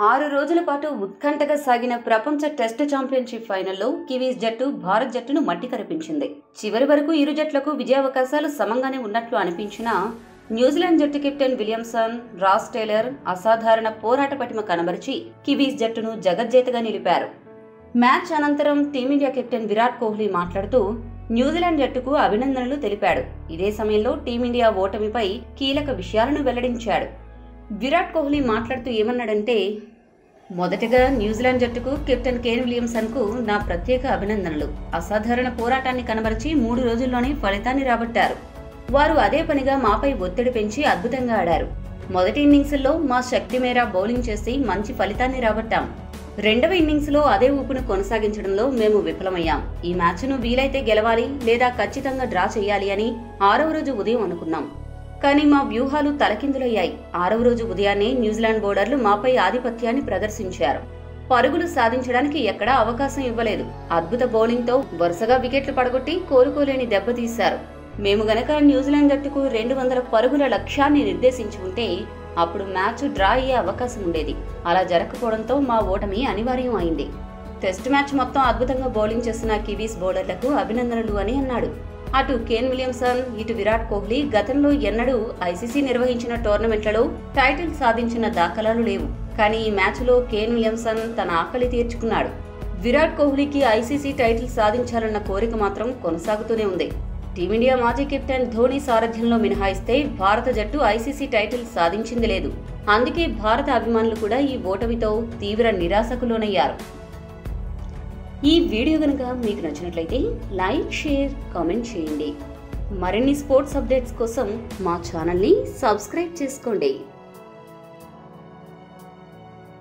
ఆరు రోజుల పాటు ఉత్కంఠగా సాగిన ప్రపంచ టెస్ట్ ఛాంపియన్షిప్ ఫైనల్లో కివీస్ జట్టు భారత్ జట్టును మట్టి కరిపించింది చివరి వరకు ఇరు జట్లకు విజయావకాశాలు సమంగానే ఉన్నట్లు అనిపించినా న్యూజిలాండ్ జట్టు కెప్టెన్ విలియమ్సన్ రాస్ టేలర్ అసాధారణ పోరాట పటిమ కనబరిచి కివీస్ జట్టును జగజ్జేతగా నిలిపారు మ్యాచ్ అనంతరం టీమిండియా కెప్టెన్ విరాట్ కోహ్లీ మాట్లాడుతూ న్యూజిలాండ్ జట్టుకు అభినందనలు తెలిపాడు ఇదే సమయంలో టీమిండియా ఓటమిపై కీలక విషయాలను వెల్లడించాడు విరాట్ కోహ్లీ మాట్లాడుతూ ఏమన్నాడంటే మొదటగా న్యూజిలాండ్ జట్టుకు కెప్టెన్ కేన్ విలియమ్సన్ కు నా ప్రత్యేక అభినందనలు అసాధారణ పోరాటాన్ని కనబరిచి మూడు రోజుల్లోనే ఫలితాన్ని రాబట్టారు వారు అదే పనిగా మాపై ఒత్తిడి పెంచి అద్భుతంగా ఆడారు మొదటి ఇన్నింగ్స్లో మా శక్తి మేర బౌలింగ్ చేసి మంచి ఫలితాన్ని రాబట్టాం రెండవ ఇన్నింగ్స్ లో అదే ఊపును కొనసాగించడంలో మేము విఫలమయ్యాం ఈ మ్యాచ్ను వీలైతే గెలవాలి లేదా ఖచ్చితంగా డ్రా చేయాలి అని ఆరవ రోజు ఉదయం అనుకున్నాం కానీ మా వ్యూహాలు తలకిందులయ్యాయి ఆరవ రోజు ఉదయాన్నే న్యూజిలాండ్ బౌలర్లు మాపై ఆధిపత్యాన్ని ప్రదర్శించారు పరుగులు సాధించడానికి ఎక్కడా అవకాశం ఇవ్వలేదు అద్భుత బౌలింగ్తో వరుసగా వికెట్లు పడగొట్టి కోలుకోలేని దెబ్బతీశారు మేము గనక న్యూజిలాండ్ జట్టుకు రెండు వందల పరుగుల లక్ష్యాన్ని నిర్దేశించి ఉంటే అప్పుడు మ్యాచ్ డ్రా అయ్యే అవకాశం ఉండేది అలా జరగకపోవడంతో మా ఓటమి అనివార్యం అయింది టెస్ట్ మ్యాచ్ మొత్తం అద్భుతంగా బౌలింగ్ చేసిన కివీస్ బౌలర్లకు అభినందనలు అని అన్నాడు అటు కేన్ విలియమ్సన్ ఇటు విరాట్ కోహ్లీ గతంలో ఎన్నడూ ఐసీసీ నిర్వహించిన టోర్నమెంట్లలో టైటిల్ సాధించిన దాఖలాలు లేవు కానీ ఈ మ్యాచ్లో కేన్ విలియమ్సన్ తన ఆకలి తీర్చుకున్నాడు విరాట్ కోహ్లీకి ఐసీసీ టైటిల్ సాధించాలన్న కోరిక మాత్రం కొనసాగుతూనే ఉంది టీమిండియా మాజీ కెప్టెన్ ధోని సారథ్యంలో మినహాయిస్తే భారత జట్టు ఐసీసీ టైటిల్ సాధించింది లేదు అందుకే భారత అభిమానులు కూడా ఈ ఓటమితో తీవ్ర నిరాశకు లోనయ్యారు ఈ వీడియో కనుక మీకు నచ్చినట్లయితే లైక్ షేర్ కామెంట్ చేయండి మరిన్ని స్పోర్ట్స్ అప్డేట్స్ కోసం మా ఛానల్ని సబ్స్క్రైబ్ చేసుకోండి